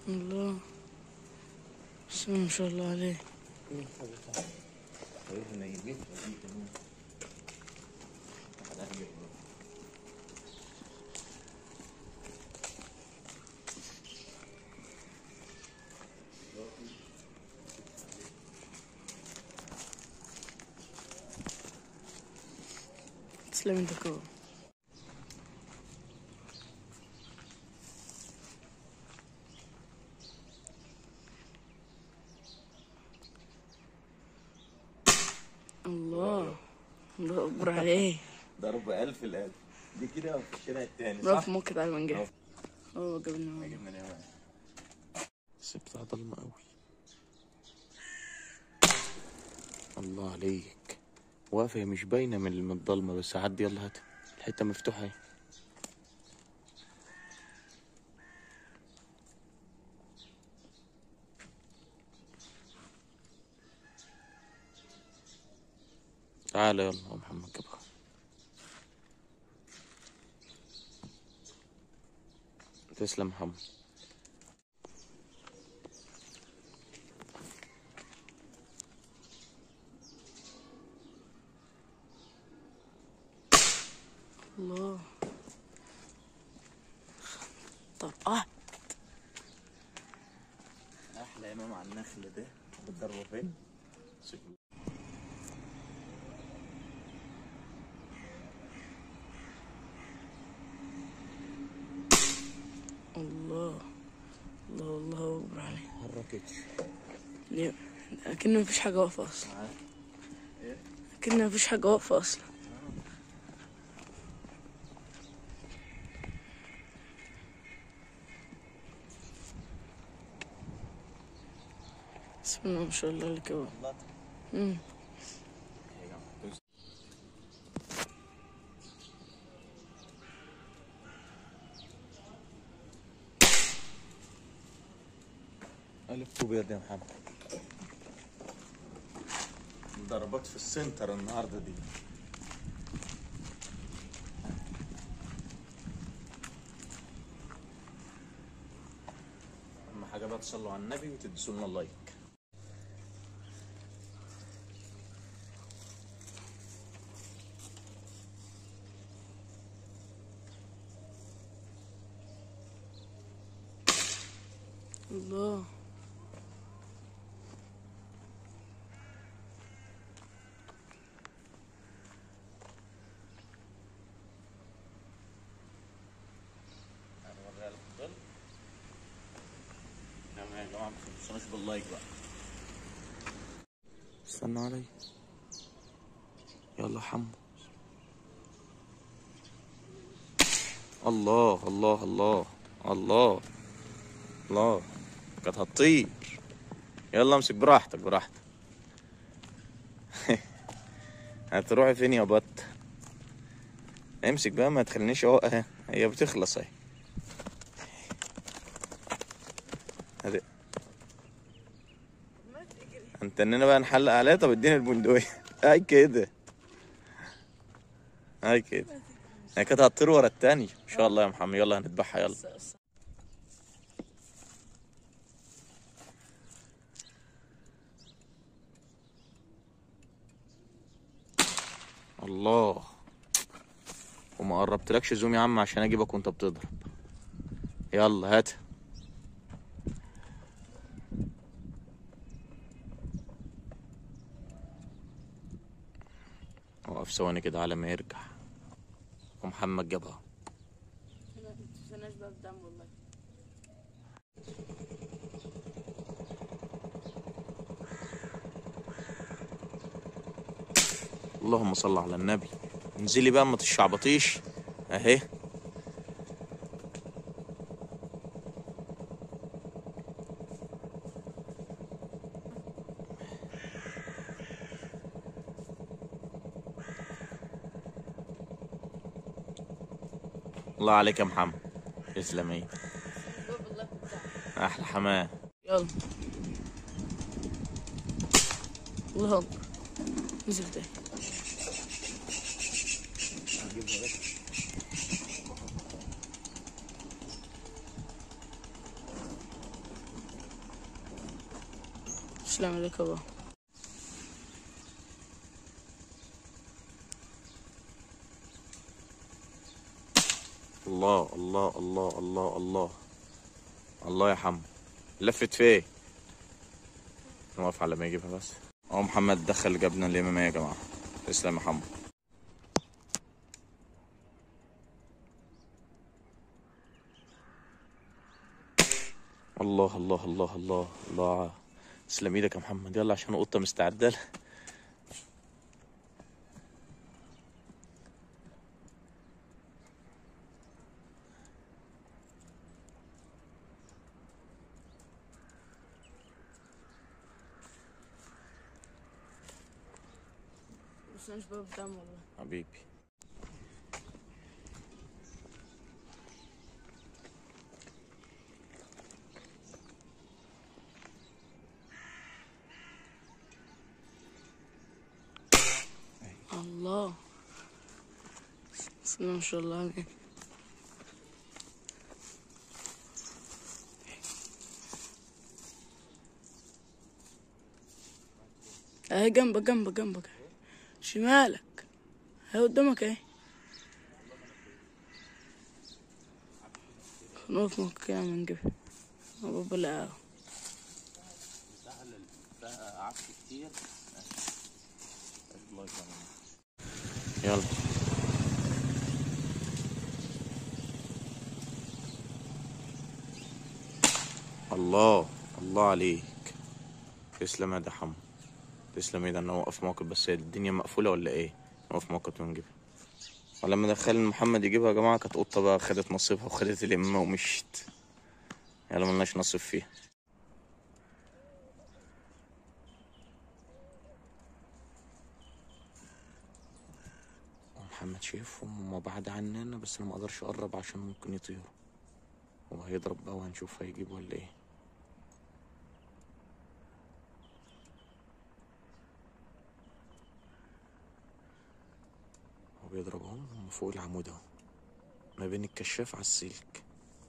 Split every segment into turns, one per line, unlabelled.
الله بسم الله ما شاء الله عليه تسلم انت كو الله الله اكبر عليه
ضرب ألف الألف دي كده في الشارع التاني
برافو ممكن تعالى من جهة اه قبل ما
جبنا اليوم سبتها ضلمة أوي الله عليك واقفة هي مش باينة من من الضلمة بس عدي يلا هات الحتة مفتوحة اهي تعالى يلا يا محمد جبهة تسلم محمد
الله طرقعت
احلى امام على النخل ده بتضربه فين؟
الله الله الله اكبر عليه
حركتش
ليه؟ اكن مفيش حاجة واقفة اصلا اكن مفيش حاجة واقفة اصلا بسم الله ما شاء الله عليك يا ولد. أمم.
ألف أبيض يا محمد ضربات في السنتر النهاردة دي أهم حاجة بقى تصلوا على النبي وتدسوا لنا لايك
الله
هنوريها لكم ظل نعم يا جماعة ما تنسوناش باللايك بقى استنى علي يلا حمو الله الله الله الله الله كانت هتطير يلا امسك براحتك براحتك هتروحي فين يا بط امسك بقى ما تخلينيش اهو اهي هي بتخلص اهي هذه انت اننا بقى نحلق عليها طب اديني البندقية هاي كده هاي كده هي كانت هتطير ورا التاني ان شاء الله يا محمد يلا هنذبحها يلا الله وما قربتلكش زوم يا عم عشان اجيبك وانت بتضرب يلا هات وقف ثواني كده على ما يرجع ومحمد جابها
تستناش بقى بدم والله
اللهم صل على النبي انزلي بقى ما تشعبطيش اهي الله عليك يا محمد تسلم ايه احلى حمام
يلا الله اكبر نزل تاني تسلم ايدك يابا
الله الله الله الله الله الله يا حمو لفت فين نوقف على ما يجيبها بس اهو محمد دخل جبنا الامامية يا جماعة تسلم يا حمو الله الله الله الله الله تسلم ايدك يا محمد يلا عشان القطة مستعدة لها.
بس انا مش باب دم والله
حبيبي
الله بسم الله ما شاء الله عليك اهي جنبك جنبك جنبك شمالك اهي قدامك اهي نقف موقع كده من جبه بابا لا
كتير يلا الله الله عليك تسلم يا ده حمو تسلم ايه ده انا واقف موقف بس هي الدنيا مقفوله ولا ايه واقف موقف ونجيب ولما دخلنا محمد يجيبها يا جماعه كانت قطه بقى خدت نصيبها وخدت الامامه ومشت يلا ملناش نصيب فيها محمد شايفهم هما بعاد عننا بس انا ما اقدرش اقرب عشان ممكن يطيروا هو هيضرب بقى وهنشوف هيجيب ولا ايه هو بيضربهم هم فوق العمود اهو ما بين الكشاف على السلك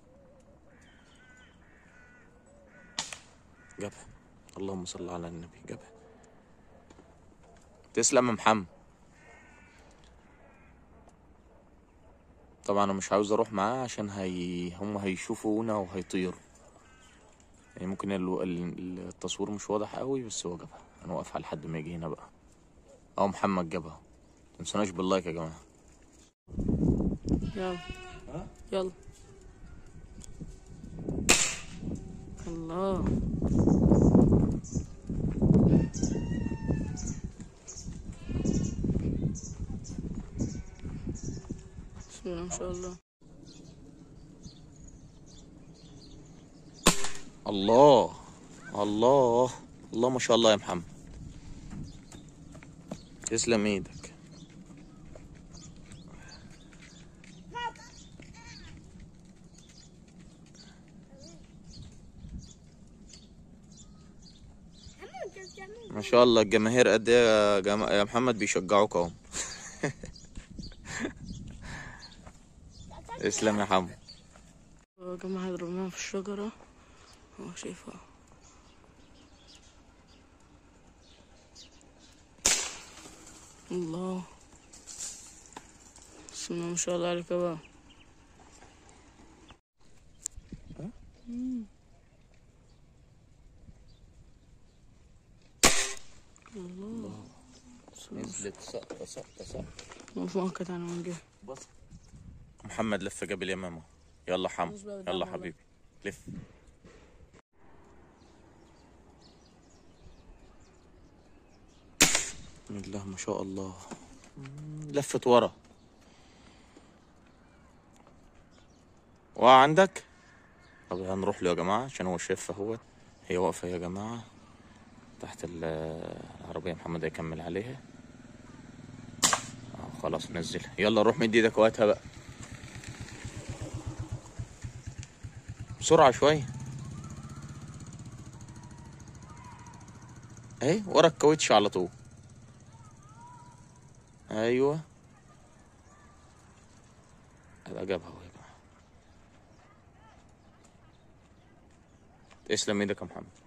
جابها اللهم صل على النبي جابها تسلم يا محمد طبعا انا مش عاوز اروح معاه عشان هي هم هيشوفونا وهيطيروا يعني ممكن ال- ال- التصوير مش واضح قوي بس هو جابها انا واقف على لحد ما يجي هنا بقى اهو محمد جابها متنسوناش باللايك يا جماعه
يلا يلا الله بسم الله ما شاء الله
الله الله الله ما شاء الله يا محمد تسلم ايدك ما شاء الله الجماهير قد ايه يا جما... يا محمد بيشجعوك اهو تسلم يا حمو
يا جماعة ضربناها في الشجرة هو شايفها الله بسم الله ما شاء الله عليك يا بابا الله بسم الله ما شاء
نزلت سقطة سقطة سقطة
الله في مؤقت انا من جهة
بص محمد لف جاب اليمامة يلا حمو
بص بقى
يلا
قدام
حبيبي لف بسم الله ما شاء الله مم، لفت ورا وعندك طب هنروح له يا جماعة عشان هو شايف اهوت هي واقفة يا جماعة تحت ال- العربية محمد هيكمل عليها آه، خلاص نزلها يلا روح مد ايدك وهاتها بقى بسرعة شوية اهي ورا الكاوتش على طول ايوه ابقى جابها اهو يا جماعة تسلم ايدك يا محمد